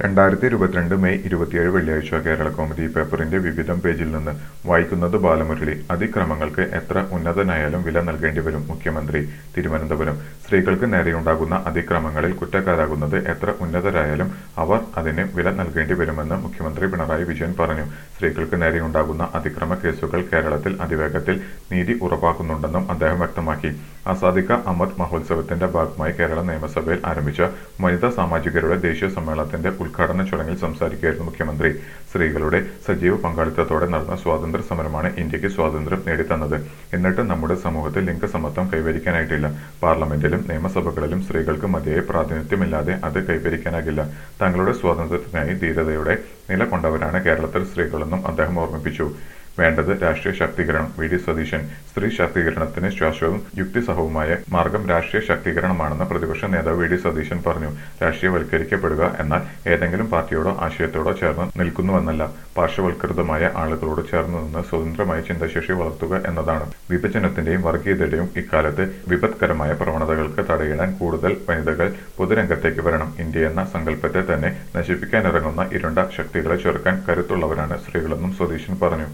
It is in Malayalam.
രണ്ടായിരത്തി ഇരുപത്തിരണ്ട് മെയ് ഇരുപത്തിയേഴ് വെള്ളിയാഴ്ച കേരള കൗമുദി പേപ്പറിന്റെ വിവിധം പേജിൽ നിന്ന് വായിക്കുന്നത് ബാലമുരളി അതിക്രമങ്ങൾക്ക് എത്ര ഉന്നതനായാലും വില നൽകേണ്ടി വരും മുഖ്യമന്ത്രി തിരുവനന്തപുരം സ്ത്രീകൾക്ക് നേരെയുണ്ടാകുന്ന അതിക്രമങ്ങളിൽ കുറ്റക്കാരാകുന്നത് എത്ര ഉന്നതരായാലും അവർ അതിന് വില നൽകേണ്ടി വരുമെന്ന് മുഖ്യമന്ത്രി പിണറായി വിജയൻ പറഞ്ഞു സ്ത്രീകൾക്ക് നേരെയുണ്ടാകുന്ന അതിക്രമ കേസുകൾ കേരളത്തിൽ അതിവേഗത്തിൽ നീതി ഉറപ്പാക്കുന്നുണ്ടെന്നും അദ്ദേഹം വ്യക്തമാക്കി ആസാദിക അമൃത് മഹോത്സവത്തിന്റെ ഭാഗമായി കേരള നിയമസഭയിൽ ആരംഭിച്ച വനിതാ സാമാജികരുടെ ദേശീയ സമ്മേളനത്തിന്റെ ഉദ്ഘാടന ചടങ്ങിൽ സംസാരിക്കുകയായിരുന്നു മുഖ്യമന്ത്രി സ്ത്രീകളുടെ സജീവ പങ്കാളിത്തത്തോടെ നടന്ന സ്വാതന്ത്ര്യ സമരമാണ് ഇന്ത്യക്ക് സ്വാതന്ത്ര്യം നേടിത്തന്നത് എന്നിട്ട് നമ്മുടെ സമൂഹത്തിൽ ലിംഗസമത്വം കൈവരിക്കാനായിട്ടില്ല പാർലമെന്റിലും നിയമസഭകളിലും സ്ത്രീകൾക്ക് മതിയായ പ്രാതിനിധ്യമില്ലാതെ അത് കൈവരിക്കാനാകില്ല തങ്ങളുടെ സ്വാതന്ത്ര്യത്തിനായി ധീരതയോടെ നിലകൊണ്ടവരാണ് കേരളത്തിൽ സ്ത്രീകളെന്നും അദ്ദേഹം ഓർമ്മിപ്പിച്ചു വേണ്ടത് രാഷ്ട്രീയ ശാക്തീകരണം വി ഡി സതീശൻ സ്ത്രീ ശാക്തീകരണത്തിന് ശാശ്വതവും യുക്തിസഹവുമായ മാർഗം രാഷ്ട്രീയ ശാക്തീകരണമാണെന്ന് പ്രതിപക്ഷ നേതാവ് വി ഡി സതീശൻ പറഞ്ഞു രാഷ്ട്രീയവൽക്കരിക്കപ്പെടുക എന്നാൽ ഏതെങ്കിലും പാർട്ടിയോടോ ആശയത്തോടോ ചേർന്ന് നിൽക്കുന്നുവെന്നല്ല പാർശ്വവൽകൃതമായ ആളുകളോട് ചേർന്ന് നിന്ന് സ്വതന്ത്രമായ ചിന്താശേഷി വളർത്തുക എന്നതാണ് വിഭജനത്തിന്റെയും വർഗീയതയുടെയും ഇക്കാലത്ത് വിപത്കരമായ പ്രവണതകൾക്ക് തടയിടാൻ കൂടുതൽ വനിതകൾ പൊതുരംഗത്തേക്ക് വരണം ഇന്ത്യ എന്ന സങ്കല്പത്തെ തന്നെ നശിപ്പിക്കാനിറങ്ങുന്ന ഇരുണ്ട ശക്തികളെ ചെറുക്കാൻ കരുത്തുള്ളവരാണ് സ്ത്രീകളെന്നും സതീശൻ പറഞ്ഞു